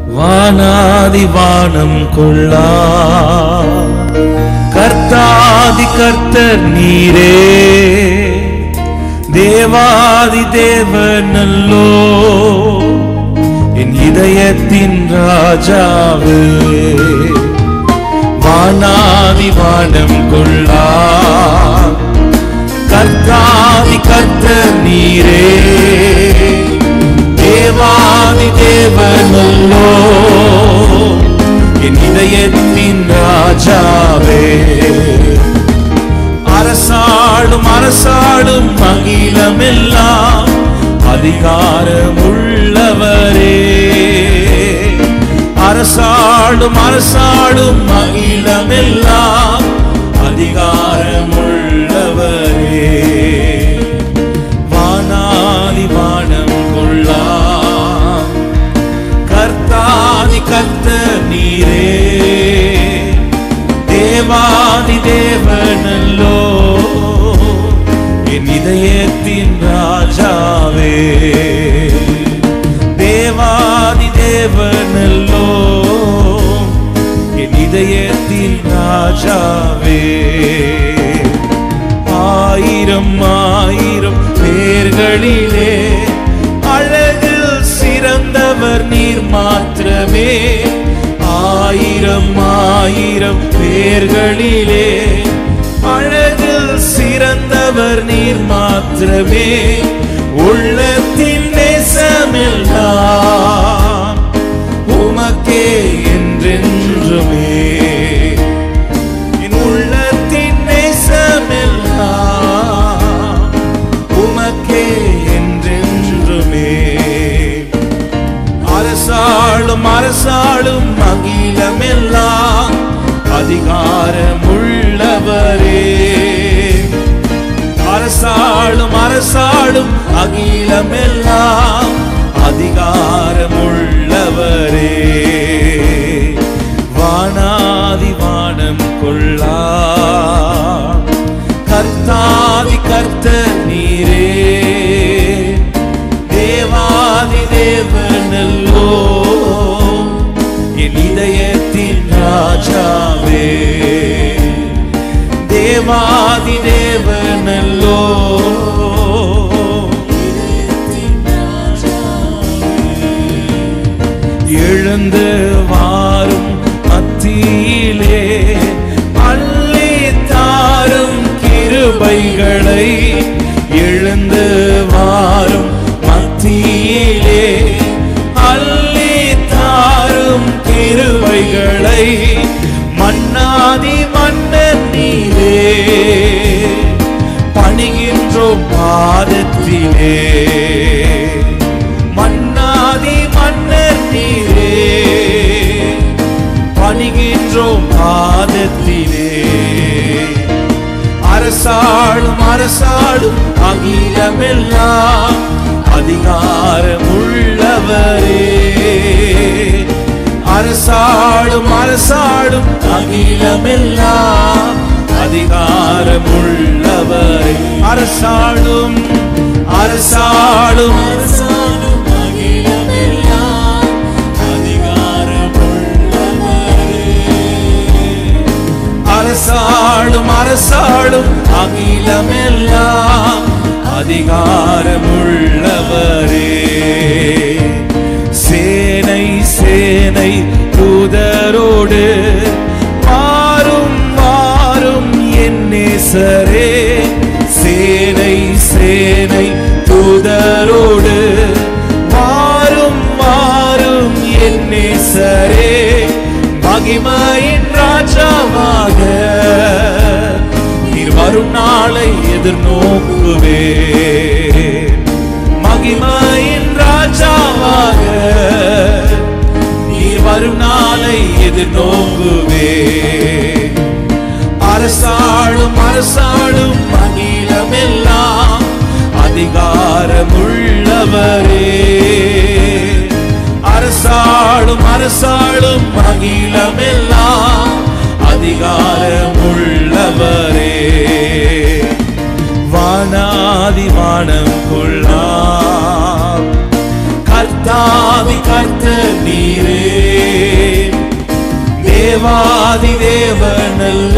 வானாதி வானம் கொள்ளா கர்த்தாதி கர்த்தர் நீரே தேவாதி தேவனல்லோ என் இதயத்தின் ராஜாவே வானாதி வானம் கொள்ளா கர்த்தாதி கர்த்தர் நீரே தேவாதி தேவனல்லோ என் இதயத்தின் ராஜாவே அரசாடும் அரசாடும் அகிலமெல்லாம் அதிகாரம் உள்ளவரே அரசாடும் அரசாடும் அகிலமெல்லாம் அதிகாரம் உள்ளவரே வானாதி வானம் கொள்ளா கர்த்தாதி கர்த்தர் நீரே தேவாதி தேவனல்லோ என் இதயத்தின் ராஜாவே தேவாதி தேவனல்லோ என் இதயத்தின் ராஜாவே ஆயிரம் ஆயிரம் பேர்களிலே அழகில் சிறந்தவர் நீர் மாத்திரமே ஆயிரம் ஆயிரம் பேர்களிலே அழகில் சிறந்தவர் நீர் மாத்திரமே உள்ளத்தின் நேசமெல்லாம் உமக்கே என்றென்றுமே என் உள்ளத்தின் நேசமெல்லாம் உமக்கே என்றென்றுமே அரசாளும் அரசாளும் அகிலமெல்லாம் அதிகாரம் உள்ளவரே அரசாளும் அரசாளும் அகிலமெல்லாம் அதிகாரம் உள்ளவரே வானாதி வானம் கொள்ளா கர்த்தாதி கர்த்தர் நீரே தேவாதி தேவனல்லோ என் இதயத்தின் ராஜாவே தேவாதி தேவனல்லோ எழுந்து வாரும் மத்தியிலே அள்ளி தாரும் கிருபைகளை எழுந்து வாரும் மத்தியிலே அள்ளி தாரும் கிருபைகளை மன்னாதி மன்னர் நீரே பணிகின்றோம் பாதத்திலே மன்னாதி மன்னர் நீரே பணிகின்றோம் பாதத்திலே அரசாளும் அரசாளும் அகிலமெல்லாம் அதிகாரம் உள்ளவரே அரசாளும் அரசாளும் அகிலமெல்லாம் அதிகாரம் உள்ளவரே அரசாளும் அரசாளும் அரசாளும் அகிலமெல்லாம் அதிகாரம் அரசாளும் அரசாளும் அகிலமெல்லாம் அதிகாரமுள்ளவரே சேனை சேனை தூதரோடு மாறும் மாறும் என் நேசரே சேனை சேனை தூதரோடு மாறும் மாறும் என் நேசரே மகிமையின் ராஜாவாக நீர் வரும் நாளை எதிர்நோக்குவே மகிமையின் ராஜாவாக நீர் வரும் நாளை எதிர்நோக்குவே அரசாளும் அரசாளும் அகிலமெல்லாம் அதிகாரமுள்ளவரே அரசாளும் அரசாளும் அகிலமெல்லாம் அதிகாரமுள்ளவரே வானாதி வானம் கொள்ளா கர்த்தாவி கர்த்த நீரே தேவாதி தேவனல்